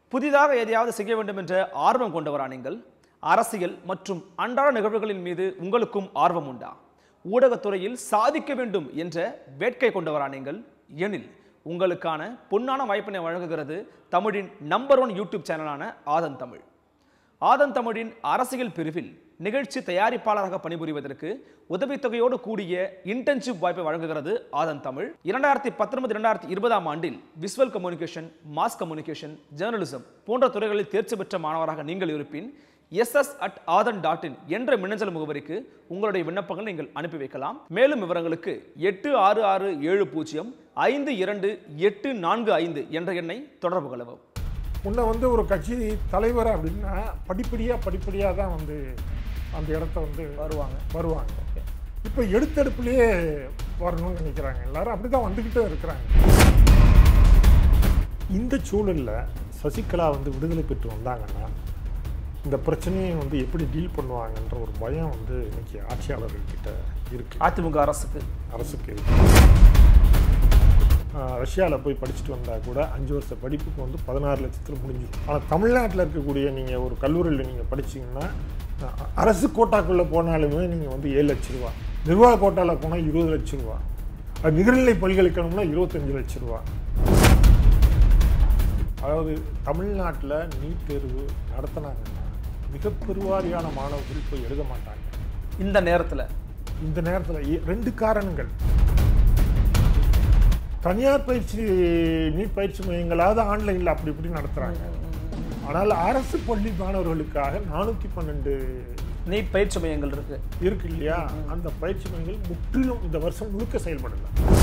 புதிதாக எதையாவது செய்ய வேண்டும் என்ற ஆர்வம் கொண்டவரா நீங்கள் அரசியல் மற்றும் அன்றாட நிகழ்வுகளின் மீது உங்களுக்கும் ஆர்வம் உண்டா ஊடகத்துறையில் சாதிக்க வேண்டும் என்ற வேட்கை கொண்டவரா நீங்கள் எனில் உங்களுக்கான பொன்னான வாய்ப்பினை வழங்குகிறது தமிழின் நம்பர் ஒன் யூடியூப் சேனலான ஆதன் தமிழ் ஆதன் தமிழின் அரசியல் பிரிவில் நிகழ்ச்சி தயாரிப்பாளராக பணிபுரிவதற்கு உதவித்தொகையோடு கூடிய இன்டர்ன்ஷிப் வாய்ப்பை வழங்குகிறது ஆதன் தமிழ் இரண்டாயிரத்தி பத்தொன்பது இரண்டாயிரத்தி இருபதாம் ஆண்டில் visual communication mass communication journalism போன்ற துறைகளில் தேர்ச்சி பெற்ற மாணவராக நீங்கள் இருப்பின் SS at Aadhan dot in என்ற மின்னஞ்சல் முகவரிக்கு உங்களுடைய விண்ணப்பங்கள் நீங்கள் அனுப்பி வைக்கலாம் மேலும் விவரங்களுக்கு எட்டு ஆறு ஆறு ஏழு பூஜ்ஜியம் ஐந்து இரண்டு எட்டு நான்கு ஐந்து என்ற எண்ணை தொடர்பு கொள்ளவும் முன்ன வந்து ஒரு கட்சி தலைவர் அப்படின்னா படிப்படியாக படிப்படியாக தான் வந்து அந்த இடத்த வந்து வருவாங்க வருவாங்க இப்போ எடுத்தெடுப்புலேயே வரணும்னு நினைக்கிறாங்க எல்லாரும் அப்படி தான் வந்துக்கிட்டே இருக்கிறாங்க இந்த சூழலில் சசிகலா வந்து விடுதலை பெற்று வந்தாங்கன்னா இந்த பிரச்சனையை வந்து எப்படி டீல் பண்ணுவாங்கன்ற ஒரு பயம் வந்து இன்னைக்கு ஆட்சியாளர்கள்கிட்ட இருக்கு அதிமுக அரசுக்கு அரசுக்கு இருக்கு ரஷ்யாவில் போய் படிச்சுட்டு வந்தால் கூட அஞ்சு வருஷ படிப்புக்கு வந்து பதினாறு லட்சத்தில் முடிஞ்சிடும் ஆனால் தமிழ்நாட்டில் இருக்கக்கூடிய நீங்கள் ஒரு கல்லூரியில் நீங்கள் படிச்சீங்கன்னா அஹ், அரசு கோட்டாக்குள்ளே போனாலுமே நீங்கள் வந்து ஏழு லட்ச ரூபா நிர்வாக கோட்டாவில் போனால் இருபது லட்ச ரூபா அது நிகர்நிலை பல்கலைக்கழகம்னா இருபத்தஞ்சு லட்ச ரூபா அதாவது தமிழ்நாட்டில் நீட் தேர்வு நடத்தினாங்கன்னா மிக பெருவாரியான மாணவர்கள் போய் எழுத மாட்டாங்க இந்த நேரத்துல இந்த நேரத்தில் ரெண்டு காரணங்கள் தனியார் பயிற்சி நீட் பயிற்சி மையங்களாவது ஆன்லைனில் அப்படி இப்படி நடத்துகிறாங்க ஆனால் அரசு பள்ளி மாணவர்களுக்காக நானூற்றி பன்னெண்டு நீட் பயிற்சி மையங்கள் இருக்கு இருக்கு இல்லையா அந்த பயிற்சி மையங்கள் முற்றிலும் இந்த வருஷம் முழுக்க செயல்படல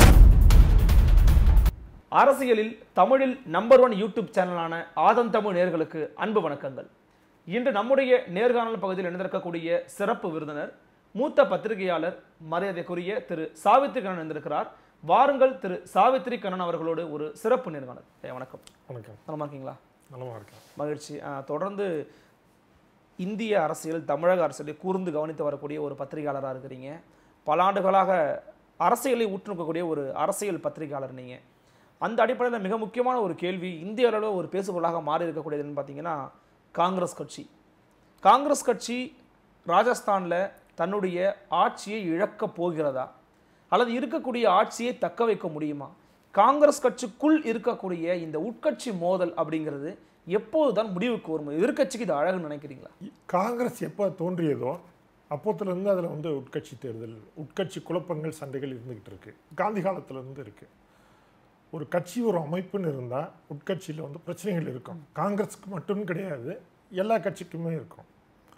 அரசியலில் தமிழில் நம்பர் ஒன் யூடியூப் சேனலான ஆதன் தமிழ் நேர்களுக்கு அன்பு வணக்கங்கள் இன்று நம்முடைய நேர்காணல் பகுதியில் இணைந்திருக்கக்கூடிய சிறப்பு விருந்தினர் மூத்த பத்திரிகையாளர் மரியாதைக்குரிய திரு சாவித்ரி கண்ணன் இருந்திருக்கிறார் வாருங்கள் திரு சாவித்ரி கண்ணன் அவர்களோடு ஒரு சிறப்பு நேர்காணல் ஐயா, வணக்கம் வணக்கம் நலமா இருக்கீங்களா நலமா இருக்கேன் மகிழ்ச்சி ஆ, தொடர்ந்து இந்திய அரசியல் தமிழக அரசியலை கூர்ந்து கவனித்து வரக்கூடிய ஒரு பத்திரிகையாளராக இருக்கிறீங்க பல ஆண்டுகளாக அரசியலை உற்றுநோக்கக்கூடிய ஒரு அரசியல் பத்திரிகையாளர் நீங்கள் அந்த அடிப்படையில் மிக முக்கியமான ஒரு கேள்வி இந்திய அளவில் ஒரு பேசுபொருளாக மாறி இருக்கக்கூடியதுன்னு பார்த்தீங்கன்னா காங்கிரஸ் கட்சி காங்கிரஸ் கட்சி ராஜஸ்தானில் தன்னுடைய ஆட்சியை இழக்கப் போகிறதா அல்லது இருக்கக்கூடிய ஆட்சியை தக்க வைக்க முடியுமா காங்கிரஸ் கட்சிக்குள் இருக்கக்கூடிய இந்த உட்கட்சி மோதல் அப்படிங்கிறது எப்போதுதான் முடிவுக்கு வரும் எதிர்க்கட்சிக்கு இது அழகுன்னு நினைக்கிறீங்களா காங்கிரஸ் எப்போ தோன்றியதோ அப்போத்துலேருந்து அதில் வந்து உட்கட்சி தேர்தல் உட்கட்சி குழப்பங்கள் சண்டைகள் இருந்துகிட்டு இருக்கு காந்தி காலத்துலேருந்து இருக்கு ஒரு கட்சி ஒரு அமைப்புன்னு இருந்தால் உட்கட்சியில் வந்து பிரச்சனைகள் இருக்கும் காங்கிரஸுக்கு மட்டும் கிடையாது எல்லா கட்சிக்குமே இருக்கும்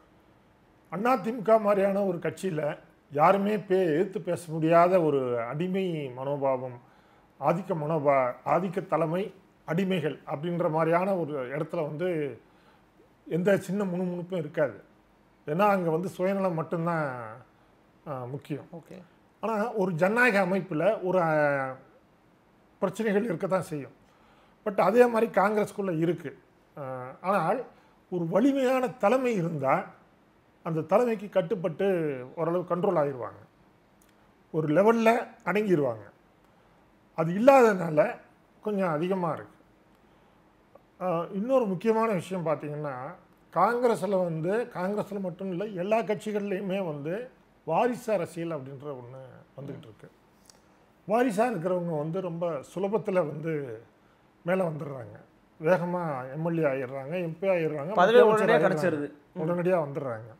அதிமுக மாதிரியான ஒரு கட்சியில் யாருமே பே எதிர்த்து பேச முடியாத ஒரு அடிமை மனோபாவம் ஆதிக்க மனோபா ஆதிக்க தலைமை அடிமைகள் அப்படின்ற மாதிரியான ஒரு இடத்துல வந்து எந்த சின்ன முணுமுணுப்பும் இருக்காது ஏன்னா அங்கே வந்து சுயநலம் மட்டும்தான் ஆ, முக்கியம் ஓகே ஆனால் ஒரு ஜனநாயக அமைப்பில் ஒரு அஹ், பிரச்சனைகள் இருக்க தான் செய்யும் பட் அதே மாதிரி காங்கிரஸ்குள்ளே இருக்குது ஆனால் ஒரு வலிமையான தலைமை இருந்தால் அந்த தலைமைக்கு கட்டுப்பட்டு ஓரளவு கண்ட்ரோல் ஆகிடுவாங்க ஒரு லெவலில் அடங்கிடுவாங்க அது இல்லாததுனால கொஞ்சம் அதிகமாக இருக்குது இன்னொரு முக்கியமான விஷயம் பார்த்தீங்கன்னா காங்கிரஸில் வந்து காங்கிரஸில் மட்டும் இல்லை எல்லா கட்சிகள்லையுமே வந்து வாரிசு அரசியல் அப்படின்ற ஒன்று வந்துக்கிட்டு இருக்கு வாரிசாக இருக்கிறவங்க வந்து ரொம்ப சுலபத்தில் வந்து மேலே வந்துடுறாங்க வேகமாக எம்எல்ஏ ஆயிடுறாங்க எம்பி ஆயிடுறாங்க பதவி முதலமைச்சர் உடனடியாக ஆயிடுறாங்க. கிடைச்சிருது உடனடியாக வந்துடுறாங்க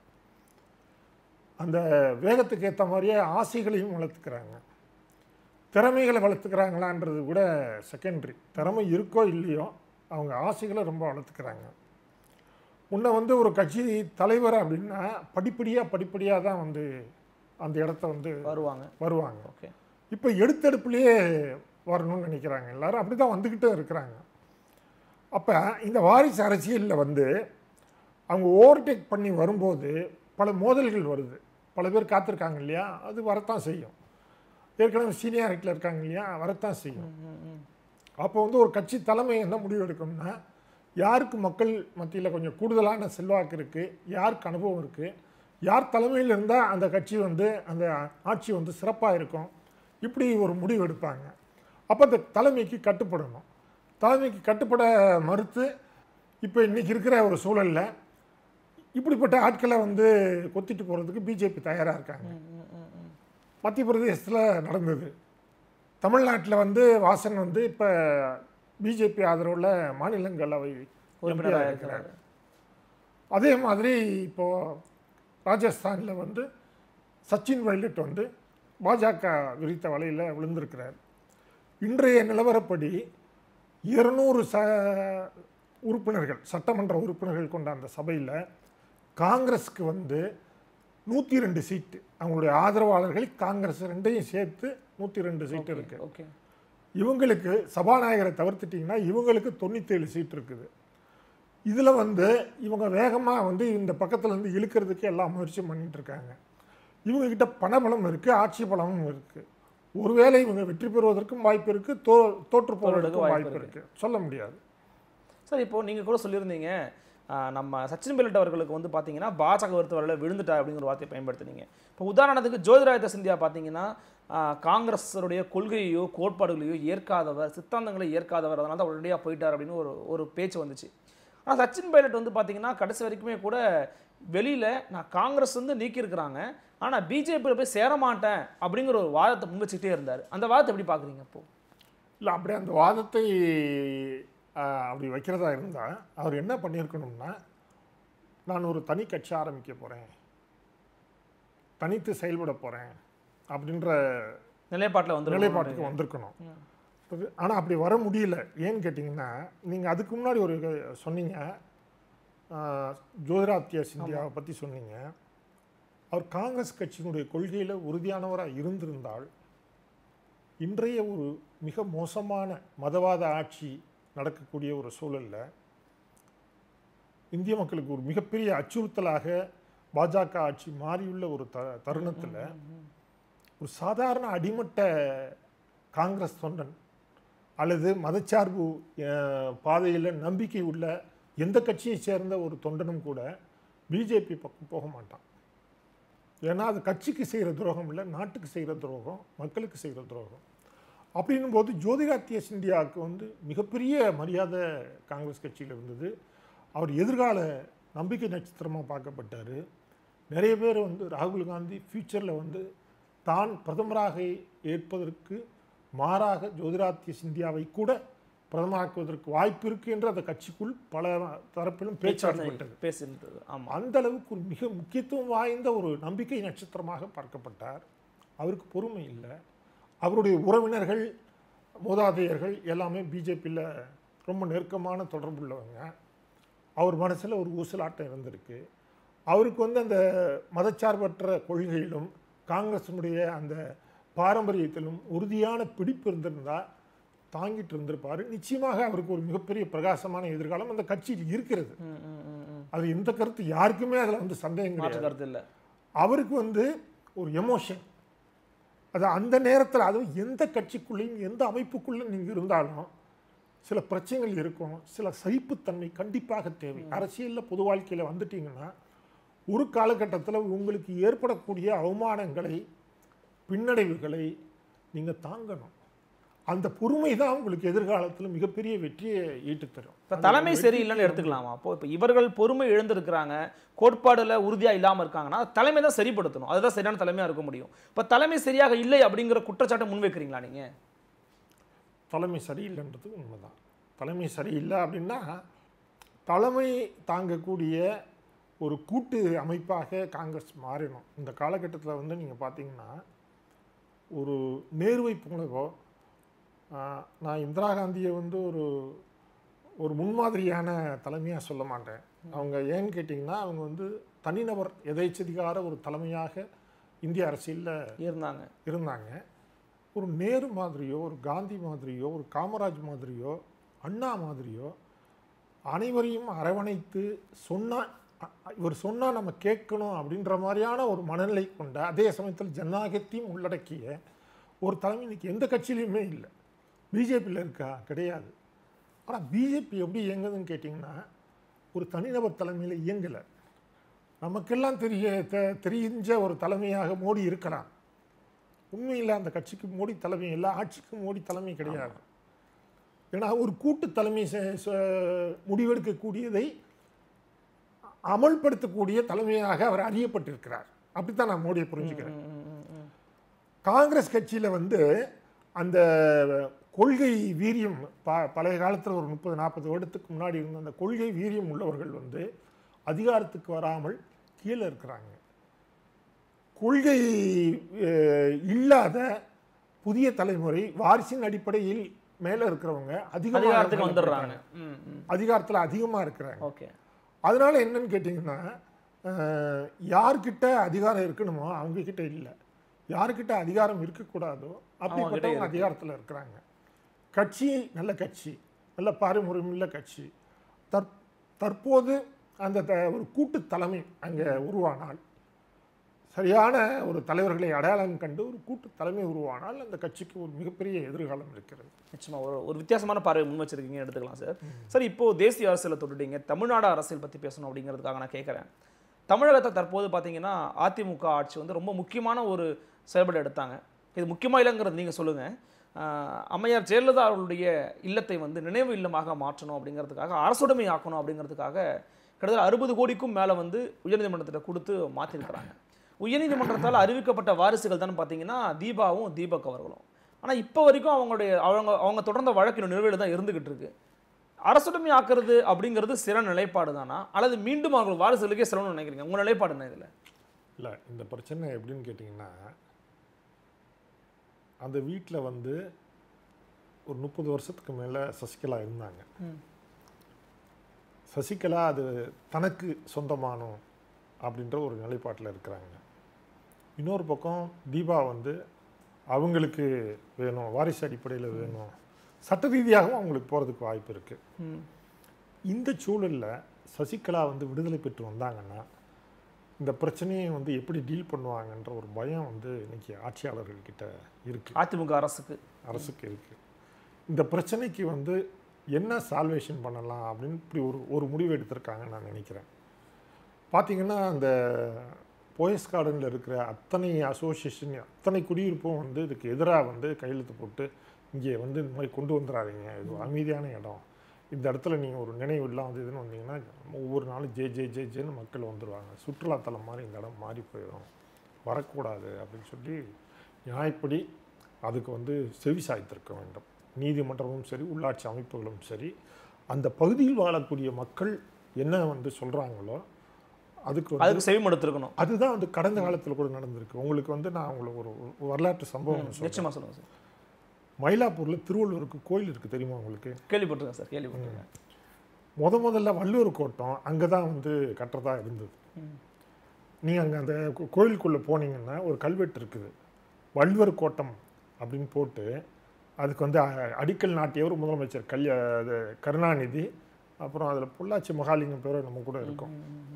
அந்த வேகத்துக்கு ஏற்ற மாதிரியே ஆசைகளையும் வளர்த்துக்கிறாங்க திறமைகளை வளர்த்துக்கிறாங்களான்றது கூட செகண்டரி திறமை இருக்கோ இல்லையோ அவங்க ஆசைகளை ரொம்ப வளர்த்துக்கிறாங்க முன்ன வந்து ஒரு கட்சி தலைவர் அப்படின்னா படிப்படியாக படிப்படியாக தான் வந்து அந்த இடத்த வந்து வருவாங்க வருவாங்க ஓகே இப்போ எடுத்தெடுப்புலேயே வரணும்னு நினைக்கிறாங்க எல்லாரும் அப்படி தான் வந்துக்கிட்டே இருக்கிறாங்க அப்போ இந்த வாரிசு அரசியலில் வந்து அவங்க ஓவர்டேக் பண்ணி வரும்போது பல மோதல்கள் வருது பல பேர் காத்திருக்காங்க இல்லையா அது வரத்தான் செய்யும் ஏற்கனவே சீனியாரிட்டியில் இருக்காங்க இல்லையா வரத்தான் செய்யும் அப்போ வந்து ஒரு கட்சி தலைமை என்ன முடிவு எடுக்கணும்னா யாருக்கு மக்கள் மத்தியில் கொஞ்சம் கூடுதலான செல்வாக்கு இருக்குது யாருக்கு அனுபவம் இருக்குது யார் தலைமையில் இருந்தால் அந்த கட்சி வந்து அந்த ஆட்சி வந்து சிறப்பாக இருக்கும் இப்படி ஒரு முடிவு எடுப்பாங்க அப்போ அந்த தலைமைக்கு கட்டுப்படணும் தலைமைக்கு கட்டுப்பட மறுத்து இப்போ இன்னைக்கு இருக்கிற ஒரு சூழல்ல இப்படிப்பட்ட ஆட்களை வந்து கொத்திட்டு போகிறதுக்கு பிஜேபி தயாராக இருக்காங்க மத்திய பிரதேசத்தில் நடந்தது தமிழ்நாட்டில் வந்து வாசன் வந்து இப்போ பிஜேபி ஆதரவுள்ள மாநிலங்களவை உறுப்பினராக MP-ஆ இருக்கிறார் அதே மாதிரி இப்போ ராஜஸ்தானில் வந்து சச்சின் பைலட் வந்து பாஜக விரித்த வலையில் விழுந்திருக்கிறார் இன்றைய நிலவரப்படி இருநூறு ச உறுப்பினர்கள் சட்டமன்ற உறுப்பினர்கள் கொண்ட அந்த சபையில் காங்கிரஸுக்கு வந்து நூற்றி ரெண்டு சீட்டு அவங்களுடைய ஆதரவாளர்கள் காங்கிரஸ் ரெண்டையும் சேர்த்து நூற்றி ரெண்டு சீட்டு இருக்குது ஓகே இவங்களுக்கு சபாநாயகரை தவிர்த்துட்டிங்கன்னா இவங்களுக்கு தொண்ணூத்தேழு சீட் இருக்குது இதில் வந்து இவங்க வேகமாக வந்து இந்த பக்கத்துல இருந்து இழுக்கிறதுக்கு எல்லா முயற்சியும் பண்ணிட்டு இருக்காங்க இவங்க கிட்ட பணபலம் இருக்குது ஆட்சி பலமும் இருக்குது ஒருவேளை இவங்க வெற்றி பெறுவதற்கும் வாய்ப்பு இருக்குது தோ தோற்று போவதற்கும் வாய்ப்பு வாய்ப்பு இருக்குது சொல்ல முடியாது சார் இப்போ நீங்கள் கூட சொல்லியிருந்தீங்க ஆஹ், நம்ம சச்சின் பைலட் அவர்களுக்கு வந்து பார்த்தீங்கன்னா பாஜக ஒருத்தவரில் விழுந்துட்டா அப்படிங்கிற ஒரு வார்த்தையை பயன்படுத்துனீங்க இப்போ உதாரணத்துக்கு ஜோதிராதித்ய சிந்தியா பார்த்தீங்கன்னா ஆஹ், காங்கிரஸுடைய கொள்கையோ கோட்பாடுகளையோ ஏற்காதவர் சித்தாந்தங்களை ஏற்காதவர் அதனால தான் உடனடியாக போயிட்டார் அப்படின்னு ஒரு ஒரு பேச்சு வந்துச்சு ஆனால் சச்சின் பைலட் வந்து பார்த்தீங்கன்னா கடைசி வரைக்குமே கூட வெளியில் நான் காங்கிரஸ் வந்து நீக்கியிருக்கிறாங்க ஆனால் பிஜேபியில் போய் சேர மாட்டேன் அப்படிங்கிற ஒரு வாதத்தை முன்வச்சுக்கிட்டே இருந்தார் அந்த வாதத்தை எப்படி பார்க்குறீங்க இப்போ இல்லை அப்படி அந்த வாதத்தை ஆஹ், அப்படி வைக்கிறதா இருந்தால் அவர் என்ன பண்ணியிருக்கணும்னா நான் ஒரு தனி கட்சி ஆரம்பிக்க போகிறேன் தனித்து செயல்பட போகிறேன் அப்படின்ற நிலைப்பாட்டில் வந்து நிலைப்பாட்டுக்கு வந்திருக்கணும் ஆனால் அப்படி வர முடியல ஏன்னு கேட்டிங்கன்னா நீங்கள் அதுக்கு முன்னாடி ஒரு இது சொன்னீங்க ஆஹ், ஜோதிராத்யா சிந்தியாவை பற்றி சொன்னீங்க அவர் காங்கிரஸ் கட்சியினுடைய கொள்கையில் உறுதியானவராக இருந்திருந்தால் இன்றைய ஒரு மிக மோசமான மதவாத ஆட்சி நடக்கக்கூடிய ஒரு சூழலில் இந்திய மக்களுக்கு ஒரு மிகப்பெரிய அச்சுறுத்தலாக பாஜக ஆட்சி மாறியுள்ள ஒரு த தருணத்தில் ஒரு சாதாரண அடிமட்ட காங்கிரஸ் தொண்டன் அல்லது மதச்சார்பு பாதையில் நம்பிக்கை உள்ள எந்த கட்சியை சேர்ந்த ஒரு தொண்டனும் கூட பிஜேபி பக்கம் போக மாட்டான் ஏன்னா அது கட்சிக்கு செய்கிற துரோகம் இல்லை நாட்டுக்கு செய்கிற துரோகம் மக்களுக்கு செய்கிற துரோகம் அப்படின்னும் போது ஜோதிராத்திய சிந்தியாவுக்கு வந்து மிகப்பெரிய மரியாதை காங்கிரஸ் கட்சியில் இருந்தது அவர் எதிர்கால நம்பிக்கை நட்சத்திரமாக பார்க்கப்பட்டார் நிறைய பேர் வந்து ராகுல் காந்தி ஃப்யூச்சரில் வந்து தான் பிரதமராக ஏற்பதற்கு மாறாக ஜோதிராத்திய சிந்தியாவை கூட பிரதமராக்குவதற்கு வாய்ப்பு இருக்கு என்று அந்த கட்சிக்குள் பல தரப்பிலும் பேச்சாடப்பட்டது பேசியிருந்தது ஆமாம் அந்த அளவுக்கு ஒரு மிக முக்கியத்துவம் வாய்ந்த ஒரு நம்பிக்கை நட்சத்திரமாக பார்க்கப்பட்டார் அவருக்கு பொறுமை இல்லை அவருடைய உறவினர்கள் மூதாதையர்கள் எல்லாமே பிஜேபியில் ரொம்ப நெருக்கமான தொடர்புள்ளவங்க அவர் மனசில் ஒரு ஊசலாட்டம் இருந்திருக்கு அவருக்கு வந்து அந்த மதச்சார்பற்ற கொள்கையிலும் காங்கிரஸினுடைய அந்த பாரம்பரியத்திலும் உறுதியான பிடிப்பு இருந்திருந்தால் தாங்கிட்டு இருந்திருப்பார் நிச்சயமாக அவருக்கு ஒரு மிகப்பெரிய பிரகாசமான எதிர்காலம் அந்த கட்சியில் இருக்கிறது ம், ம், ம், ம். அது எந்த கருத்து யாருக்குமே அதில் வந்து சந்தேகம் மாற்று கிடையாது கருத்து இல்லை அவருக்கு வந்து ஒரு எமோஷன் அது அந்த நேரத்தில் அதுவும் எந்த கட்சிக்குள்ளேயும் எந்த அமைப்புக்குள்ளேயும் நீங்கள் இருந்தாலும் சில பிரச்சனைகள் இருக்கும் சில சகிப்புத்தன்மை கண்டிப்பாக தேவை அரசியலில் பொது வாழ்க்கையில் வந்துட்டீங்கன்னா ஒரு காலகட்டத்தில் உங்களுக்கு ஏற்படக்கூடிய அவமானங்களை பின்னடைவுகளை நீங்கள் தாங்கணும் அந்த பொறுமை தான் உங்களுக்கு எதிர்காலத்தில் மிகப்பெரிய வெற்றியை ஈட்டுத் தரும் இப்போ தலைமை சரியில்லைன்னு எடுத்துக்கலாமா அப்போ இப்போ இவர்கள் பொறுமை இழந்திருக்கிறாங்க கோட்பாடுல உறுதியா இல்லாம இருக்காங்கன்னா அது தலைமை தான் சரிப்படுத்தணும் அதுதான் சரியான தலைமையா இருக்க முடியும் இப்போ தலைமை சரியாக இல்லை அப்படிங்கிற குற்றச்சாட்டை முன்வைக்கிறீங்களா நீங்க தலைமை சரியில்லைன்றது உண்மைதான் தலைமை சரியில்லை அப்படின்னா தலைமை தாங்கக்கூடிய ஒரு கூட்டு அமைப்பாக காங்கிரஸ் மாறிடும் இந்த காலகட்டத்தில் வந்து நீங்கள் பார்த்தீங்கன்னா ஒரு நேர்வை போலவோ ஆஹ், நான் இந்திரா காந்தியை வந்து ஒரு ஒரு முன்மாதிரியான தலைமையாக சொல்ல மாட்டேன் அவங்க ஏன்னு கேட்டிங்கன்னா அவங்க வந்து தனிநபர் எதேச்சதிகார ஒரு தலைமையாக இந்திய அரசியலில் இருந்தாங்க இருந்தாங்க ஒரு நேரு மாதிரியோ ஒரு காந்தி மாதிரியோ ஒரு காமராஜ் மாதிரியோ அண்ணா மாதிரியோ அனைவரையும் அரவணைத்து சொன்னா அ- அ- இவர் சொன்னால் நம்ம கேட்கணும் அப்படின்ற மாதிரியான ஒரு மனநிலை கொண்ட அதே சமயத்தில் ஜனநாயகத்தையும் உள்ளடக்கிய ஒரு தலைமை இன்னைக்கு எந்த கட்சியிலையுமே இல்லை பிஜேபியில் இருக்கா கிடையாது ஆனால் பிஜேபி எப்படி இயங்குதுன்னு கேட்டிங்கன்னா ஒரு தனிநபர் தலைமையில் இயங்கலை நமக்கெல்லாம் தெரிய தெ- தெரிஞ்ச ஒரு தலைமையாக மோடி இருக்கலாம் உண்மையில் அந்த கட்சிக்கு மோடி தலைமை இல்லை ஆட்சிக்கும் மோடி தலைமை கிடையாது ஏன்னா ஒரு கூட்டு தலைமை செ- செ- முடிவெடுக்கக்கூடியதை அமல்படுத்தக்கூடிய தலைமையாக அவர் அறியப்பட்டிருக்கிறார் அப்படித்தான் நான் மோடியை புரிஞ்சுக்கிறேன் காங்கிரஸ் கட்சியில் வந்து அந்த கொள்கை வீரியம் ப பழைய காலத்தில் ஒரு முப்பது நாற்பது வருடத்துக்கு முன்னாடி இருந்த அந்த கொள்கை வீரியம் உள்ளவர்கள் வந்து அதிகாரத்துக்கு வராமல் கீழே இருக்கிறாங்க கொள்கை அஹ், இல்லாத புதிய தலைமுறை வாரிசின் அடிப்படையில் மேலே இருக்கிறவங்க அதிகமாக அதிகாரத்துக்கு மேல வந்துடுறாங்க இருக்கிறாங்க. ம், ம். அதிகாரத்தில் அதிகமாக இருக்கிறாங்க ஓகே அதனால என்னன்னு கேட்டிங்கன்னா அஹ், யார்கிட்ட அதிகாரம் இருக்கணுமோ அவங்க கிட்ட இல்லை யார்கிட்ட அதிகாரம் இருக்கக்கூடாதோ அப்படிப்பட்டவங்க இருக்கு. அதிகாரத்தில் இருக்கிறாங்க கட்சி நல்ல கட்சி நல்ல பாரம்பரியமுள்ள கட்சி தற் தற்போது அந்த த- ஒரு கூட்டு தலைமை அங்கே உருவானால் சரியான ஒரு தலைவர்களை அடையாளம் கண்டு ஒரு கூட்டு தலைமை உருவானால் அந்த கட்சிக்கு ஒரு மிகப்பெரிய எதிர்காலம் இருக்கிறது நிச்சயமா ஒரு ஒரு வித்தியாசமான பார்வை முன் வச்சிருக்கீங்கன்னு எடுத்துக்கலாம் சார் சார் இப்போ தேசிய அரசியலை தொட்டுட்டீங்க தமிழ்நாடு அரசியல் பத்தி பேசணும் அப்படிங்கிறதுக்காக நான் கேட்குறேன் தமிழகத்தை தற்போது பார்த்தீங்கன்னா அதிமுக ஆட்சி வந்து ரொம்ப முக்கியமான ஒரு செயல்பாடு எடுத்தாங்க இது முக்கியமா இல்லைங்கிறது நீங்க சொல்லுங்க ஆஹ் அம்மையார் ஜெயலலிதா அவர்களுடைய இல்லத்தை வந்து நினைவு இல்லமாக மாற்றணும் அப்படிங்கிறதுக்காக அரசுடைமை ஆக்கணும் அப்படிங்கிறதுக்காக கிட்டத்தட்ட அறுபது கோடிக்கும் மேலே வந்து உயர்நீதிமன்றத்தில் கொடுத்து மாற்றிருக்கிறாங்க உயர்நீதிமன்றத்தால் அறிவிக்கப்பட்ட வாரிசுகள் தான் பார்த்தீங்கன்னா தீபாவும் தீபக் அவர்களும் ஆனால் இப்போ வரைக்கும் அவங்களுடைய அவங்க அவங்க தொடர்ந்த வழக்கின் நிலுவையில் தான் இருந்துகிட்டு இருக்கு அரசுடைமை ஆக்குறது அப்படிங்கிறது சிற நிலைப்பாடு தானா அல்லது மீண்டும் அவர்கள் வாரிசுகளுக்கே சிறன்னு நினைக்கிறீங்க உங்க நிலைப்பாடு என்ன இதில் இல்லை இந்த பிரச்சனை எப்படின்னு கேட்டிங்கன்னா அந்த வீட்டில் வந்து ஒரு முப்பது வருஷத்துக்கு மேலே சசிகலா இருந்தாங்க சசிகலா அது தனக்கு சொந்தமானோம் அப்படின்ற ஒரு நிலைப்பாட்டில் இருக்கிறாங்க இன்னொரு பக்கம் தீபா வந்து அவங்களுக்கு வேணும் வாரிசு அடிப்படையில் வேணும் சட்ட ரீதியாகவும் அவங்களுக்கு போகிறதுக்கு வாய்ப்பு இருக்குது இந்த சூழலில் சசிகலா வந்து விடுதலை பெற்று வந்தாங்கன்னா இந்த பிரச்சனையை வந்து எப்படி டீல் பண்ணுவாங்கன்ற ஒரு பயம் வந்து இன்னைக்கு ஆட்சியாளர்கள் கிட்ட இருக்கு அதிமுக அரசுக்கு அரசுக்கு இருக்கு இந்த பிரச்சனைக்கு வந்து என்ன சால்வேஷன் பண்ணலாம் அப்படின்னு இப்படி ஒரு ஒரு முடிவு எடுத்திருக்காங்கன்னு நான் நினைக்கிறேன் பார்த்தீங்கன்னா அந்த போயஸ் கார்டனில் இருக்கிற அத்தனை அசோசியேஷன் அத்தனை குடியிருப்பும் வந்து இதுக்கு எதிராக வந்து கையெழுத்து போட்டு இங்கே வந்து இந்த மாதிரி கொண்டு வந்துடாதீங்க இது ஒரு அமைதியான இடம் இந்த இடத்துல நீங்கள் ஒரு நினைவு இல்லாம வந்து இதுன்னு வந்தீங்கன்னா ஒவ்வொரு நாளும் ஜே ஜே ஜே ஜேன்னு மக்கள் வந்துடுவாங்க சுற்றுலாத்தலம் மாதிரி இந்த இடம் மாறி போயிடும் வரக்கூடாது அப்படின்னு சொல்லி நியாயப்படி அதுக்கு வந்து செவி சாய்த்திருக்க வேண்டும் நீதிமன்றமும் சரி உள்ளாட்சி அமைப்புகளும் சரி அந்த பகுதியில் வாழக்கூடிய மக்கள் என்ன வந்து சொல்கிறாங்களோ அதுக்கு வந்து அதுக்கு செவிமடுத்திருக்கணும் அதுதான் வந்து கடந்த காலத்தில் கூட நடந்திருக்கு உங்களுக்கு வந்து நான் உங்களுக்கு ஒரு ஒரு வரலாற்று சம்பவம் ஒண்ணு சொல்றேன் நிச்சயமா சொல்லுங்க சார் மயிலாப்பூரில் திருவள்ளுவருக்கு கோயில் இருக்குது தெரியுமா உங்களுக்கு கேள்விப்பட்டிருக்கேன் சார் கேள்விப்பட்டிருக்கேன் முத முதல்ல வள்ளுவர் கோட்டம் அங்கே தான் வந்து கட்டுறதா இருந்தது நீங்கள் அங்கே அந்த கோ- கோயிலுக்குள்ளே போனீங்கன்னா ஒரு கல்வெட்டு இருக்குது வள்ளுவர் கோட்டம் அப்படின்னு போட்டு அதுக்கு வந்து அ- அடிக்கல் நாட்டியவர் முதலமைச்சர் கல்யா அது கருணாநிதி அப்புறம் அதில் பொள்ளாச்சி மகாலிங்கம் பேரும் நம்ம கூட இருக்கும்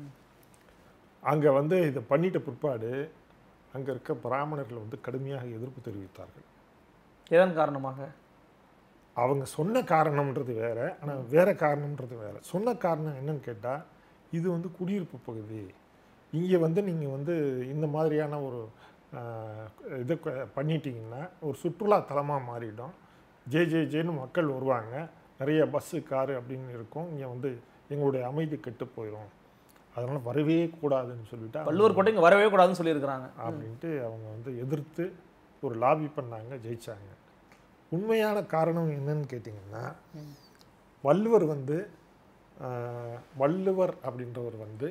அங்கே வந்து இதை பண்ணிட்ட பிற்பாடு அங்கே இருக்க பிராமணர்கள் வந்து கடுமையாக எதிர்ப்பு தெரிவித்தார்கள் எதன் காரணமாக அவங்க சொன்ன காரணம்ன்றது வேற ஆனால் வேற காரணம்ன்றது வேற சொன்ன காரணம் என்னன்னு கேட்டால் இது வந்து குடியிருப்பு பகுதி இங்கே வந்து நீங்கள் வந்து இந்த மாதிரியான ஒரு ஆஹ், இதை க- பண்ணிட்டீங்கன்னா ஒரு சுற்றுலா தலமாக மாறிடும் ஜே ஜே ஜேன்னு மக்கள் வருவாங்க நிறைய பஸ்ஸு காரு அப்படின்னு இருக்கும் இங்கே வந்து எங்களுடைய அமைதி கெட்டு போயிடும் அதனால் வரவே கூடாதுன்னு சொல்லிட்டு அவங்க- வள்ளுவர் கோட்டை இங்க வரவே கூடாதுன்னு சொல்லியிருக்கிறாங்க அப்படின்ட்டு அவங்க வந்து எதிர்த்து ஒரு லாபி பண்ணாங்க ஜெயிச்சாங்க உண்மையான காரணம் என்னன்னு கேட்டிங்கன்னா வள்ளுவர் வந்து ஆஹ், வள்ளுவர் அப்படின்றவர் வந்து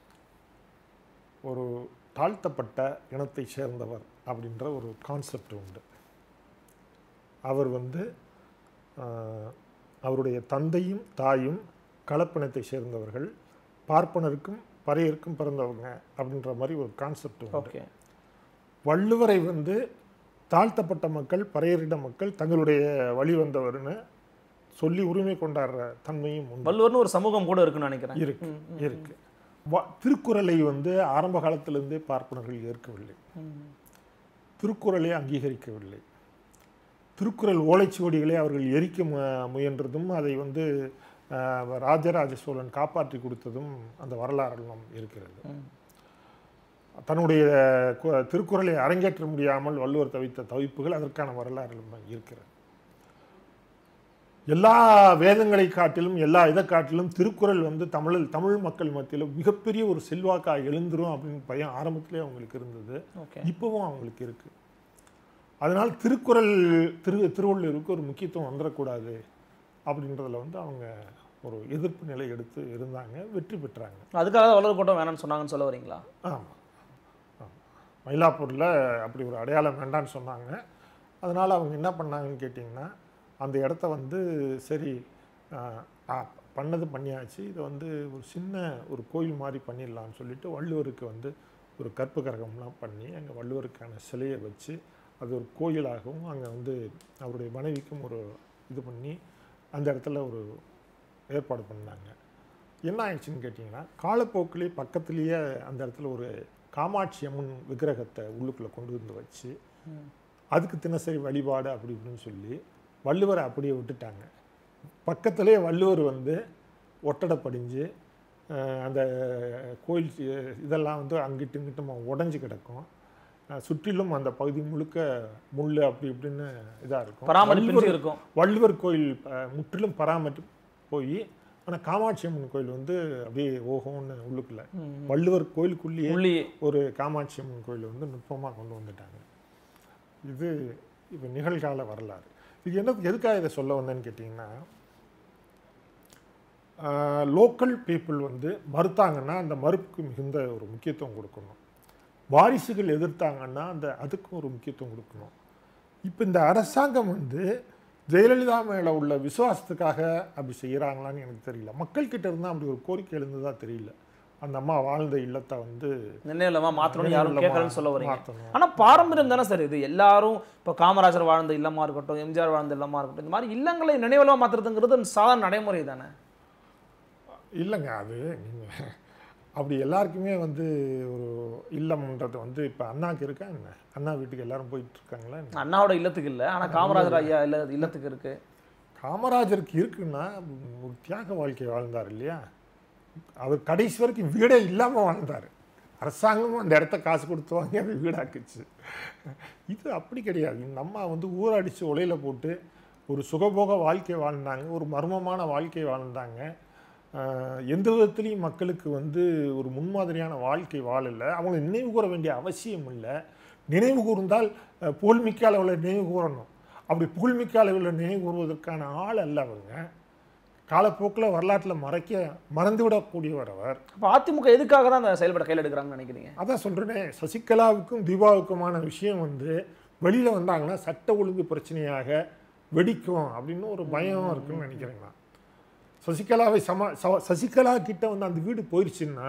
ஒரு தாழ்த்தப்பட்ட இனத்தை சேர்ந்தவர் அப்படின்ற ஒரு கான்செப்ட் உண்டு அவர் வந்து ஆஹ், அவருடைய தந்தையும் தாயும் கலப்பினத்தை சேர்ந்தவர்கள் பார்ப்பனருக்கும் பறையருக்கும் பிறந்தவங்க அப்படின்ற மாதிரி ஒரு கான்செப்ட் உண்டு ஓகே வள்ளுவரை வந்து தாழ்த்தப்பட்ட மக்கள் பறையரிட மக்கள் தங்களுடைய வழி வந்தவர்னு சொல்லி உரிமை கொண்டாடுற தன்மையும் உண்டு வள்ளுவர்னு ஒரு சமூகம் கூட இருக்குன்னு நினைக்கிறேன் இருக்கு இருக்கு வ- திருக்குறளை வந்து ஆரம்ப காலத்திலிருந்தே பார்ப்பனர்கள் ஏற்கவில்லை திருக்குறளை அங்கீகரிக்கவில்லை திருக்குறள் ஓலைச்சுவடிகளை அவர்கள் எரிக்க மு- முயன்றதும் அதை வந்து ஆஹ், ராஜராஜ சோழன் காப்பாற்றி கொடுத்ததும் அந்த வரலாறெல்லாம் இருக்கிறது தன்னுடைய கு- திருக்குறளை அரங்கேற்ற முடியாமல் வள்ளுவர் தவித்த தவிப்புகள் அதற்கான வரலாறு எல்லாம் இருக்கிறது எல்லா வேதங்களை காட்டிலும் எல்லா இதை காட்டிலும் திருக்குறள் வந்து தமிழில் தமிழ் மக்கள் மத்தியில் மிகப்பெரிய ஒரு செல்வாக்கா எழுந்துரும் அப்படின்னு பயம் ஆரம்பத்திலே அவங்களுக்கு இருந்தது ஓகே இப்போவும் அவங்களுக்கு இருக்கு அதனால் திருக்குறள் திரு திருவள்ளுவருக்கு ஒரு முக்கியத்துவம் வந்துடக்கூடாது அப்படின்றதுல வந்து அவங்க ஒரு எதிர்ப்பு நிலை எடுத்து இருந்தாங்க வெற்றி பெற்றாங்க அதுக்காக தான் வளர் கூட்டம் வேணாம்னு சொன்னாங்கன்னு சொல்ல வரீங்களா ஆமாம் மயிலாப்பூரில் அப்படி ஒரு அடையாளம் வேண்டான்னு சொன்னாங்க அதனால் அவங்க என்ன பண்ணாங்கன்னு கேட்டிங்கன்னா அந்த இடத்த வந்து சரி ஆஹ், ஆ, பண்ணது பண்ணியாச்சு இதை வந்து ஒரு சின்ன ஒரு கோயில் மாதிரி பண்ணிடலாம்னு சொல்லிட்டு வள்ளுவருக்கு வந்து ஒரு கற்பு கரகம்லாம் பண்ணி அங்கே வள்ளுவருக்கான சிலையை வச்சு அது ஒரு கோயிலாகவும் அங்கே வந்து அவருடைய மனைவிக்கும் ஒரு இது பண்ணி அந்த இடத்துல ஒரு ஏற்பாடு பண்ணாங்க என்ன ஆயிடுச்சுன்னு கேட்டிங்கன்னா காலப்போக்கிலே பக்கத்துலேயே அந்த இடத்துல ஒரு காமாட்சி அம்மன் விக்கிரகத்தை உள்ளுக்குள்ளே கொண்டு வந்து வச்சு அதுக்கு தினசரி வழிபாடு அப்படி இப்படின்னு சொல்லி வள்ளுவரை அப்படியே விட்டுட்டாங்க பக்கத்திலே வள்ளுவர் வந்து ஒட்டடை படிஞ்சு அஹ், அந்த கோயில் சி- இதெல்லாம் வந்து அங்கிட்டு இங்கிட்டுமா உடஞ்சி கிடக்கும் அஹ், சுற்றிலும் அந்த பகுதி முழுக்க முள் அப்படி இப்படின்னு இதாக இருக்கும் பராமரிப்பு வள்ளுவர் இருக்கும் வள்ளுவர் கோயில் அஹ், முற்றிலும் பராமரித்து போய் ஆனால் காமாட்சி அம்மன் கோயில் வந்து அப்படியே ஓஹோன்னு உள்ளுக்குள்ள வள்ளுவர் கோயிலுக்குள்ளேயே உள்ளி ஒரு காமாட்சி அம்மன் கோயில் வந்து நுட்பமாக கொண்டு வந்துட்டாங்க இது இப்போ நிகழ்கால வரலாறு இது என்ன எதுக்காக இதை சொல்ல வந்தேன்னு கேட்டிங்கன்னா லோக்கல் பீப்புள் வந்து மறுத்தாங்கன்னா அந்த மறுப்புக்கு மிகுந்த ஒரு முக்கியத்துவம் கொடுக்கணும் வாரிசுகள் எதிர்த்தாங்கன்னா அந்த அதுக்கும் ஒரு முக்கியத்துவம் கொடுக்கணும் இப்போ இந்த அரசாங்கம் வந்து ஜெயலலிதா மேலே உள்ள விசுவாசத்துக்காக அப்படி செய்கிறாங்களான்னு எனக்கு தெரியல மக்கள்கிட்ட இருந்தால் அப்படி ஒரு கோரிக்கை எழுந்ததா தெரியல அந்த அம்மா வாழ்ந்த இல்லத்தை வந்து நினைவில்லமா மாத்தணும்னு யாரும் நினைவில்லமா கேட்கலன்னு சொல்ல வரீங்க மாத்தணும். ஆனா பாரம்பரியம் தானே சார் இது எல்லாரும் இப்போ காமராஜர் வாழ்ந்த இல்லமா இருக்கட்டும் எம்ஜிஆர் வாழ்ந்த இல்லமா இருக்கட்டும் இந்த மாதிரி இல்லங்களை நினைவில்லமா மாத்துறதுங்கிறது சாதாரண நடைமுறை தானே இல்லைங்க அது நீங்கள் அப்படி எல்லாருக்குமே வந்து ஒரு இல்லம்ன்றது வந்து இப்போ அண்ணாக்கு இருக்கா என்ன அண்ணா வீட்டுக்கு எல்லாரும் போயிட்டு இருக்காங்களா என்ன? அண்ணாவோட இல்லத்துக்கு இல்ல ஆனா காமராஜர் ஐயா இல்ல இல்லத்துக்கு இருக்கு காமராஜருக்கு இருக்குன்னா ஒரு தியாக வாழ்க்கை வாழ்ந்தார் இல்லையா அவர் கடைசி வரைக்கும் வீடே இல்லாமல் வாழ்ந்தார் அரசாங்கமும் அந்த இடத்த காசு கொடுத்து வாங்கி அதை வீடாக்குச்சு இது அப்படி கிடையாது இந்த அம்மா வந்து ஊரடிச்சு உலையில போட்டு ஒரு சுகபோக வாழ்க்கை வாழ்ந்தாங்க ஒரு மர்மமான வாழ்க்கை வாழ்ந்தாங்க ஆஹ் எந்த விதத்துலேயும் மக்களுக்கு வந்து ஒரு முன்மாதிரியான வாழ்க்கை வாழலை அவங்களை நினைவு கூற வேண்டிய அவசியம் இல்லை நினைவு கூர்ந்தால் அஹ், புகழ்மிக்க அளவில் நினைவு கூறணும் அப்படி புகழ்மிக்க அளவில் நினைவு கூறுவதற்கான ஆள் அல்ல அவங்க காலப்போக்கில் வரலாற்றில் மறைக்க மறந்துவிடக்கூடியவர் அவர் அப்ப அதிமுக எதுக்காக தான் அந்த செயல்பட கையில் எடுக்கிறாங்கன்னு நினைக்கிறீங்க அதான் சொல்கிறேனே சசிகலாவுக்கும் தீபாவுக்குமான விஷயம் வந்து வெளியில் வந்தாங்கன்னா சட்ட ஒழுங்கு பிரச்சனையாக வெடிக்கும் அப்படின்னு ஒரு பயம் இருக்குன்னு நினைக்கிறேங்க நான் சசிகலாவை சம ச- சசிகலா கிட்ட வந்து அந்த வீடு போயிடுச்சுன்னா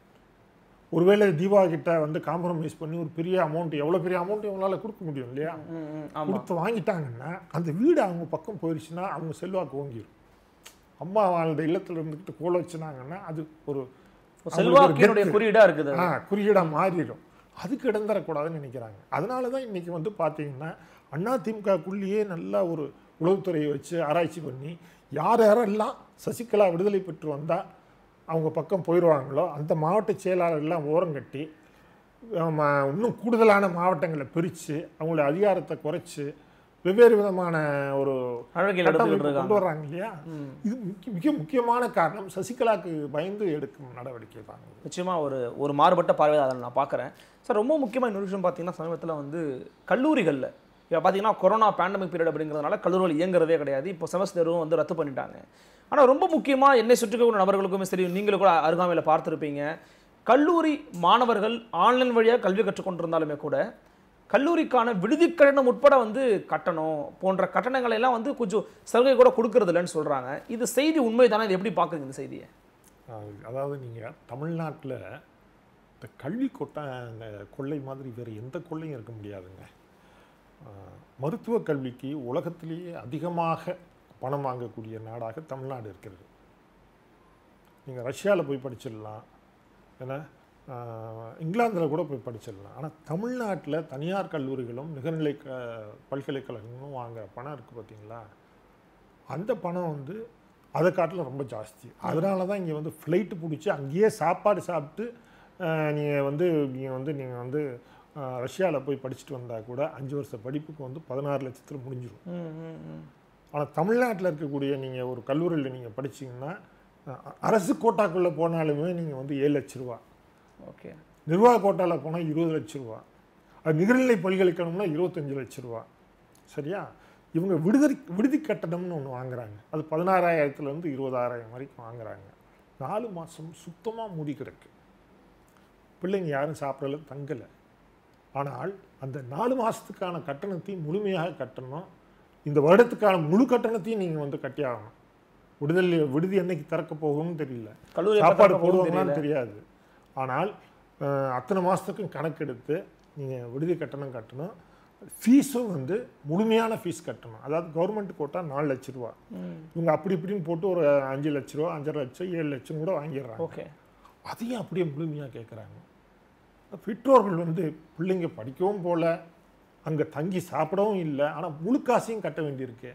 ஒருவேளை தீபா கிட்ட வந்து காம்ப்ரமைஸ் பண்ணி ஒரு பெரிய அமௌண்ட் எவ்வளோ பெரிய அமௌண்ட் இவங்களால கொடுக்க முடியும் இல்லையா ம், ம், ஆமா கொடுத்து வாங்கிட்டாங்கன்னா அந்த வீடு அவங்க பக்கம் போயிடுச்சுன்னா அவங்க செல்வாக்கு ஓங்கிரும் அம்மா வாழ்ந்த இல்லத்தில் இருந்துக்கிட்டு கோல வச்சுனாங்கன்னா அது ஒரு அவங்களுக்கு ஒரு செல்வாக்கினுடைய கெத்து. குறியீடா இருக்குது அது. ஆ குறியீடாக மாறிடும் அதுக்கு இடம் தரக்கூடாதுன்னு நினைக்கிறாங்க அதனால தான் இன்றைக்கி வந்து பார்த்தீங்கன்னா அதிமுகக்குள்ளேயே நல்லா ஒரு உளவுத்துறையை வச்சு ஆராய்ச்சி பண்ணி யார் யாரெல்லாம் சசிகலா விடுதலை பெற்று வந்தால் அவங்க பக்கம் போயிடுவாங்களோ அந்த மாவட்ட செயலாளர்லாம் ஓரம் கட்டி ஆமா, இன்னும் கூடுதலான மாவட்டங்களை பிரித்து அவங்களோட அதிகாரத்தை குறைச்சி வெவ்வேறு விதமான ஒரு நடவடிக்கைகள் எடுத்துக்கிட்டு கட்டமைப்பு இருக்காங்க கொண்டு வர்றாங்க இல்லையா இது முக்கிய மிக முக்கியமான காரணம் சசிகலாக்கு பயந்து எடுக்கும் நடவடிக்கை தான் இது. நிச்சயமா ஒரு ஒரு மாறுபட்ட பார்வை அதை நான் பார்க்குறேன் சார் ரொம்ப முக்கியமாக இன்னொரு விஷயம் பார்த்தீங்கன்னா சமீபத்தில் வந்து கல்லூரிகளில் இப்போ பார்த்தீங்கன்னா கொரோனா பேண்டமிக் பீரியட் அப்படிங்கிறதுனால கல்லூரிகள் இயங்குறதே கிடையாது இப்போ செமஸ்டரும் வந்து ரத்து பண்ணிட்டாங்க ஆனால் ரொம்ப முக்கியமாக என்னை சுற்றிக்கூடிய நபர்களுக்குமே சரி நீங்களும் கூட அருகாமையில் பார்த்துருப்பீங்க கல்லூரி மாணவர்கள் ஆன்லைன் வழியாக கல்வி கற்றுக்கொண்டிருந்தாலுமே கூட கல்லூரிக்கான விடுதி கட்டணம் உட்பட வந்து கட்டணம் போன்ற கட்டணங்களை எல்லாம் வந்து கொஞ்சம் சலுகை கூட கொடுக்கறது இல்லைன்னு சொல்கிறாங்க இது செய்தி உண்மை தானே இது எப்படி பார்க்குறீங்க இந்த செய்தியை அது- அதாவது நீங்கள் தமிழ்நாட்டில் இந்த கல்வி கொட்ட அந்த கொள்ளை மாதிரி வேறு எந்த கொள்ளையும் இருக்க முடியாதுங்க ஆஹ், மருத்துவ கல்விக்கு உலகத்திலேயே அதிகமாக பணம் வாங்கக்கூடிய நாடாக தமிழ்நாடு இருக்கிறது நீங்கள் ரஷ்யாவில் போய் படிச்சிடலாம் ஏன்னா இங்கிலாந்தில் கூட போய் படிச்சிடலாம் ஆனால் தமிழ்நாட்டில் தனியார் கல்லூரிகளும் நிகர்நிலை க பல்கலைக்கழகங்களும் வாங்குற பணம் இருக்குது பார்த்தீங்களா அந்த பணம் வந்து அதை காட்டிலும் ரொம்ப ஜாஸ்தி அதனால தான் இங்கே வந்து ஃப்ளைட்டு பிடிச்சி அங்கேயே சாப்பாடு சாப்பிட்டு நீங்கள் வந்து நீங்கள் வந்து நீங்கள் வந்து ரஷ்யாவில் போய் படிச்சுட்டு வந்தால் கூட அஞ்சு வருஷ படிப்புக்கு வந்து பதினாறு லட்சத்தில் முடிஞ்சிடும் ம் ம் ம் ஆனால் தமிழ்நாட்டில் இருக்கக்கூடிய நீங்கள் ஒரு கல்லூரியில் நீங்கள் படிச்சீங்கன்னா அஹ், அரசு கோட்டாக்குள்ளே போனாலுமே நீங்கள் வந்து ஏழு லட்ச ரூபா ஓகே நிர்வாக கோட்டாவில் போனால் இருபது லட்ச ரூபா அது நிகர்நிலை பல்கலைக்கழகம்னா இருபத்தஞ்சு லட்ச ரூபா சரியா இவங்க விடுதலை விடுதி கட்டணம்னு ஒன்று வாங்குறாங்க அது பதினாறாயிரத்துலேருந்து இருபதாயிரம் வரைக்கும் வாங்குறாங்க நாலு மாதம் சுத்தமாக மூடி கிடக்கு பிள்ளைங்க யாரும் சாப்பிடல தங்கலை ஆனால் அந்த நாலு மாதத்துக்கான கட்டணத்தையும் முழுமையாக கட்டணும் இந்த வருடத்துக்கான முழு கட்டணத்தையும் நீங்கள் வந்து கட்டியாகணும் விடுதலை விடுதி என்னைக்கு திறக்க போகும்னு தெரியல கல்லூரி எப்ப சாப்பாடு திறக்க போகுதுன்னு போடுவாங்களான்னு தெரியாது ஆனால் அஹ், அத்தனை மாதத்துக்கும் கணக்கெடுத்து நீங்கள் விடுதி கட்டணம் கட்டணும் ஃபீஸும் வந்து முழுமையான ஃபீஸ் கட்டணும் அதாவது கவர்மெண்ட் கோட்டா நாலு லட்ச ரூபா இவங்க அப்படி இப்படின்னு போட்டு ஒரு அஞ்சு லட்ச ரூபா அஞ்சரை லட்சம் ஏழு லட்சம் கூட வாங்கிடுறாங்க ஓகே அதையும் அப்படியே முழுமையாக கேட்குறாங்க பெற்றோர்கள் வந்து பிள்ளைங்க படிக்கவும் போல அங்கே தங்கி சாப்பிடவும் இல்லை ஆனால் முழு காசையும் கட்ட வேண்டியிருக்கு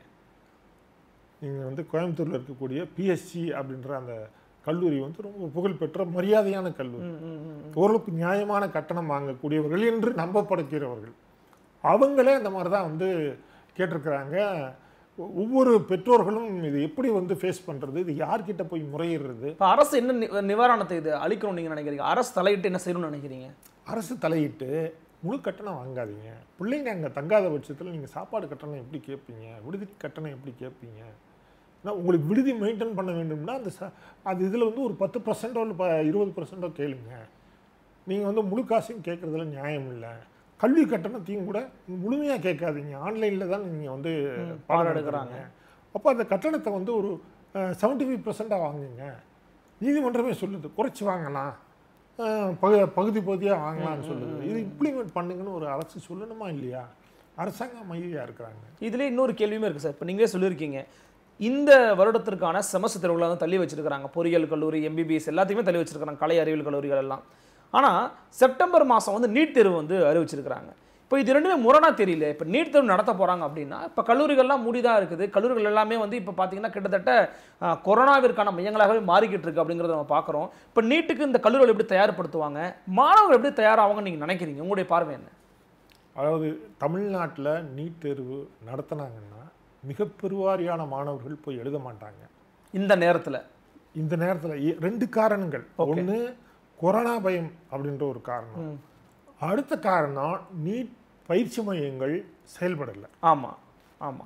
நீங்கள் வந்து கோயம்புத்தூரில் இருக்கக்கூடிய பிஎஸ்சி அப்படின்ற அந்த கல்லூரி வந்து ரொம்ப புகழ்பெற்ற மரியாதையான கல்லூரி ஓரளவுக்கு நியாயமான கட்டணம் வாங்கக்கூடியவர்கள் என்று நம்பப்படுகிறவர்கள் அவங்களே அந்த மாதிரி தான் வந்து கேட்டிருக்கிறாங்க ஒ- ஒவ்வொரு பெற்றோர்களும் இது எப்படி வந்து ஃபேஸ் பண்ணுறது இது யார்கிட்ட போய் முறையிடுறது இப்போ அரசு என்ன நி- நிவாரணத்தை இது அளிக்கணும் நீங்க நினைக்கிறீங்க அரசு தலையிட்டு என்ன செய்யணும்னு நினைக்கிறீங்க அரசு தலையிட்டு முழு கட்டணம் வாங்காதீங்க பிள்ளைங்க அங்கே தங்காத பட்சத்தில் நீங்கள் சாப்பாடு கட்டணம் எப்படி கேட்பீங்க விடுதி கட்டணம் எப்படி கேட்பீங்க ஏன்னா உங்களுக்கு விடுதி மெயின்டைன் பண்ண வேண்டும்னா அந்த ச அது இதில் வந்து ஒரு பத்து பர்சன்டோ இல்லை ப இருபது பர்சன்டோ கேளுங்க நீங்கள் வந்து முழு காசையும் கேட்குறதுல நியாயம் இல்லை கல்வி கட்டணத்தையும் கூட முழுமையாக கேட்காதீங்க ஆன்லைனில் தான் நீங்கள் வந்து பாடம் எடுக்கிறாங்க அப்போ அந்த கட்டணத்தை வந்து ஒரு செவன்ட்டி ஃபைவ் பர்சண்ட்டாக வாங்குங்க நீதிமன்றமே சொல்லுது குறைச்சி வாங்கலாம் அஹ், பகு பகுதி பகுதியாக வாங்கலாம்னு சொல்லுது இது இம்ப்ளிமெண்ட் பண்ணுங்கன்னு ஒரு அரசு சொல்லணுமா இல்லையா அரசாங்கம் அமைதியாக இருக்கிறாங்க இதுல இன்னொரு கேள்வியுமே இருக்கு சார் இப்போ நீங்களே சொல்லியிருக்கீங்க இந்த வருடத்திற்கான செமஸ்டர் தேர்வுகளை வந்து தள்ளி வச்சிருக்காங்க பொறியியல் கல்லூரி எம்பிபிஎஸ் எல்லாத்தையுமே தள்ளி வச்சிருக்காங்க கலை அறிவியல் கல்லூரிகள் எல்லாம் ஆனா செப்டம்பர் மாசம் வந்து நீட் தேர்வு வந்து அறிவிச்சிருக்காங்க இப்போ இது ரெண்டுமே முரணா தெரியல இப்போ நீட் தேர்வு நடத்த போறாங்க அப்படின்னா இப்போ கல்லூரிகள்லாம் மூடிதான் இருக்குது கல்லூரிகள் எல்லாமே வந்து இப்போ பார்த்தீங்கன்னா கிட்டத்தட்ட ஆஹ், கொரோனாவிற்கான மையங்களாகவே மாறிக்கிட்டு இருக்கு அப்படிங்கிறத நம்ம பார்க்குறோம் இப்போ நீட்டுக்கு இந்த கல்லூரிகள் எப்படி தயார்படுத்துவாங்க மாணவர்கள் எப்படி தயாராவாங்கன்னு நீங்க நினைக்கிறீங்க உங்களுடைய பார்வை என்ன அதாவது தமிழ்நாட்டில் நீட் தேர்வு நடத்துனாங்கன்னா மிக பெருவாரியான மாணவர்கள் போய் எழுத மாட்டாங்க இந்த நேரத்துல இந்த நேரத்தில் ரெண்டு காரணங்கள் ஒன்று கொரோனா பயம் அப்படின்ற ஒரு காரணம் அடுத்த காரணம் நீட் பயிற்சி மையங்கள் செயல்படலை ஆமா ஆமா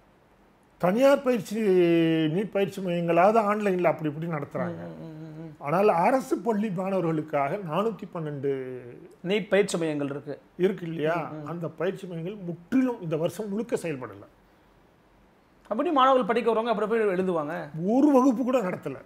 தனியார் பயிற்சி நீட் பயிற்சி மையங்களாவது ஆன்லைனில் அப்படி இப்படி நடத்துகிறாங்க ஆனால் அரசு பள்ளி மாணவர்களுக்காக நானூற்றி பன்னெண்டு நீட் பயிற்சி மையங்கள் இருக்கு இருக்கு இல்லையா அந்த பயிற்சி மையங்கள் முற்றிலும் இந்த வருஷம் முழுக்க செயல்படலை அப்படி மாணவர்கள் படிக்க வரவங்க அப்புறம் போய் எழுதுவாங்க ஒரு வகுப்பு கூட நடத்தலை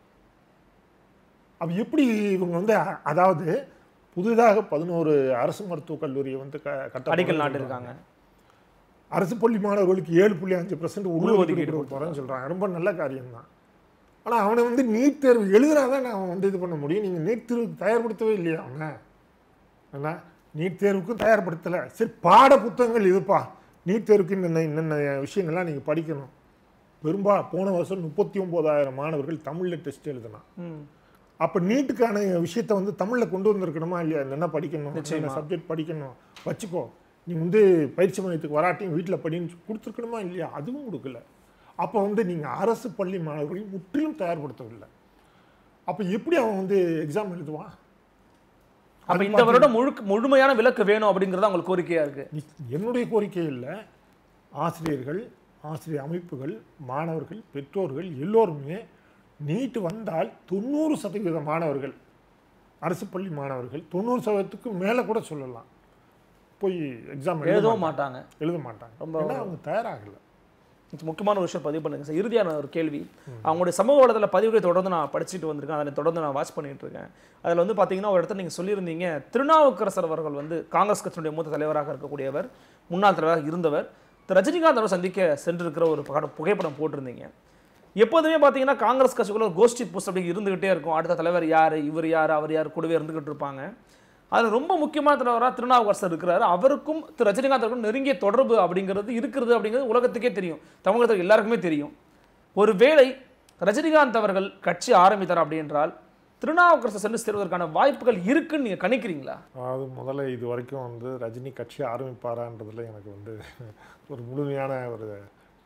அப்ப எப்படி இவங்க வந்து அ- அதாவது புதிதாக பதினோரு அரசு மருத்துவக் கல்லூரியை வந்து க கட்ட அடிக்கல் போறேன்னு நாட்டு சொல்றாங்க. இருக்காங்க அரசு பள்ளி மாணவர்களுக்கு ஏழு புள்ளி அஞ்சு பர்சன்ட் உள்ஒதுக்கீடு உள்ஒதுக்கீடு கொடுக்க போகிறேன்னு சொல்கிறாங்க ரொம்ப நல்ல காரியம்தான் ஆனால் அவனை வந்து நீட் தேர்வு எழுதுனாதான் நான் வந்து இது பண்ண முடியும் நீங்கள் நீட் தேர்வுக்கு தயார்படுத்தவே இல்லையா அவனை என்ன நீட் தேர்வுக்கும் தயார்படுத்தலை சரி பாட புத்தகங்கள் இதுப்பா நீட் தேர்வுக்கு இன்னென்ன இன்னென்ன விஷயங்கள்லாம் நீங்கள் படிக்கணும் பெரும்பா போன வருஷம் முப்பத்தி ஒம்போதாயிரம் மாணவர்கள் தமிழில் டெஸ்ட் எழுதினான் ம். அப்போ நீட்டுக்கான விஷயத்தை வந்து தமிழில் கொண்டு வந்திருக்கணுமா இல்லையா என்ன படிக்கணும் நிச்சயமா. என்ன சப்ஜெக்ட் படிக்கணும் வச்சுக்கோ நீ வந்து பயிற்சி மையத்துக்கு வராட்டியும் வீட்டில் படின்னு கொடுத்துருக்கணுமா இல்லையா அதுவும் கொடுக்கல அப்போ வந்து நீங்கள் அரசு பள்ளி மாணவர்களை முற்றிலும் தயார்படுத்தவில்லை அப்போ எப்படி அவன் வந்து எக்ஸாம் எழுதுவான் அப்ப இந்த வருடம் முழுக்க முழுமையான விலக்கு வேணும் அப்படிங்கறது உங்களுக்கு கோரிக்கையா இருக்கு நீ- என்னுடைய கோரிக்கை இல்லை ஆசிரியர்கள் ஆசிரியர் அமைப்புகள் மாணவர்கள் பெற்றோர்கள் எல்லோருமே நீட் வந்தால் தொண்ணூறு சதவீத மாணவர்கள் அரசு பள்ளி மாணவர்கள் தொண்ணூறு சதவீதத்துக்கு மேலே கூட சொல்லலாம் போய் எக்ஸாம் எழுதவும் மாட்டாங்க எழுத மாட்டாங்க ரொம்ப- ஏன்னா அவங்க தயாராகலை இது முக்கியமான ஒரு விஷயம் பதிவு பண்ணுங்க சார் இறுதியான ஒரு கேள்வி அவங்களுடைய சமூக வலைதள பதிவுகளை தொடர்ந்து நான் படிச்சுட்டு வந்திருக்கேன் அதை தொடர்ந்து நான் வாட்ச் பண்ணிட்டு இருக்கேன் அதில் வந்து பார்த்தீங்கன்னா ஒரு இடத்துல நீங்கள் சொல்லியிருந்தீங்க திருநாவுக்கரசர் அவர்கள் வந்து காங்கிரஸ் கட்சியினுடைய மூத்த தலைவராக இருக்கக்கூடியவர் முன்னாள் தலைவராக இருந்தவர் திரு ரஜினிகாந்த் அவர் சந்திக்க சென்றிருக்கிற ஒரு படம் புகைப்படம் போட்டிருந்தீங்க எப்போதுமே பார்த்தீங்கன்னா காங்கிரஸ் கட்சிக்குள்ள ஒரு கோஷ்டி போஸ்ட் அப்படி இருந்துகிட்டே இருக்கும் அடுத்த தலைவர் யார் இவர் யார் அவர் யார் கூடவே இருந்துகிட்டு இருப்பாங்க அதில் ரொம்ப முக்கியமான தலைவராக திருநாவுக்கரசர் இருக்கிறாரு அவருக்கும் திரு ரஜினிகாந்த் அவருக்கும் நெருங்கிய தொடர்பு அப்படிங்கிறது இருக்கிறது அப்படிங்கிறது உலகத்துக்கே தெரியும் தமிழகத்துக்கு எல்லாருக்குமே தெரியும் ஒருவேளை ரஜினிகாந்த் அவர்கள் கட்சி ஆரம்பித்தார் அப்படி என்றால் திருநாவுக்கரசர் சென்று சேர்வதற்கான வாய்ப்புகள் இருக்குன்னு நீங்கள் கணிக்கிறீங்களா அதாவது முதல்ல இது வரைக்கும் வந்து ரஜினி கட்சி ஆரம்பிப்பாரான்றதுல எனக்கு வந்து ஒரு முழுமையான ஒரு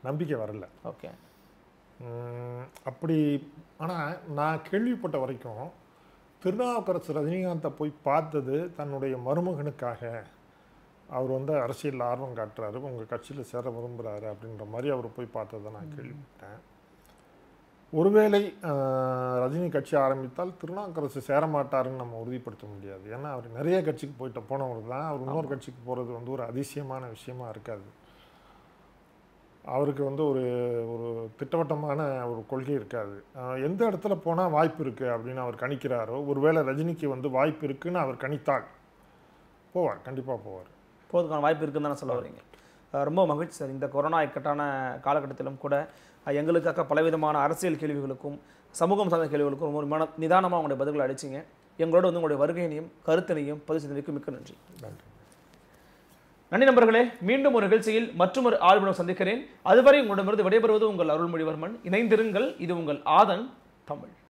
நம்பிக்கை வரல ஓகே உம், அப்படி ஆனால் நான் கேள்விப்பட்ட வரைக்கும் திருநாவுக்கரசு ரஜினிகாந்தை போய் பார்த்தது தன்னுடைய மருமகனுக்காக அவர் வந்து அரசியலில் ஆர்வம் காட்டுறாரு உங்கள் கட்சியில் சேர விரும்புகிறாரு அப்படின்ற மாதிரி அவர் போய் பார்த்ததை நான் கேள்விப்பட்டேன் ஒருவேளை ஆஹ், ரஜினி கட்சி ஆரம்பித்தால் திருநாவுக்கரசு சேர மாட்டாருன்னு நம்ம உறுதிப்படுத்த முடியாது ஏன்னா அவர் நிறைய கட்சிக்கு போயிட்டு போனவர் தான் அவர் இன்னொரு கட்சிக்கு போகிறது வந்து ஒரு அதிசயமான விஷயமா இருக்காது அவருக்கு வந்து ஒரு ஒரு திட்டவட்டமான ஒரு கொள்கை இருக்காது ஆஹ் எந்த இடத்துல போனால் வாய்ப்பு இருக்குது அப்படின்னு அவர் கணிக்கிறாரோ ஒருவேளை ரஜினிக்கு வந்து வாய்ப்பு இருக்குன்னு அவர் கணித்தால் போவார் கண்டிப்பாக போவார் போதுக்கான வாய்ப்பு இருக்குன்னு தானே சொல்ல வரீங்க அஹ் ரொம்ப மகிழ்ச்சி சார் இந்த கொரோனா இக்கட்டான காலகட்டத்திலும் கூட அஹ் எங்களுக்காக பலவிதமான அரசியல் கேள்விகளுக்கும் சமூகம் சார்ந்த கேள்விகளுக்கும் ரொம்ப மன நிதானமாக உங்களுடைய பதில்களை அளிச்சிங்க எங்களோட வந்து உங்களுடைய வருகையினையும் கருத்தினையும் பதிவு செய்தமைக்கு மிக்க நன்றி நன்றி நன்றி நண்பர்களே மீண்டும் ஒரு நிகழ்ச்சியில் மற்றொரு ஆழ்வுடன் சந்திக்கிறேன் அதுவரை உங்களிடமிருந்து விடைபெறுவது உங்கள் அருள்மொழிவர்மன் இணைந்திருங்கள் இது உங்கள் ஆதன் தமிழ்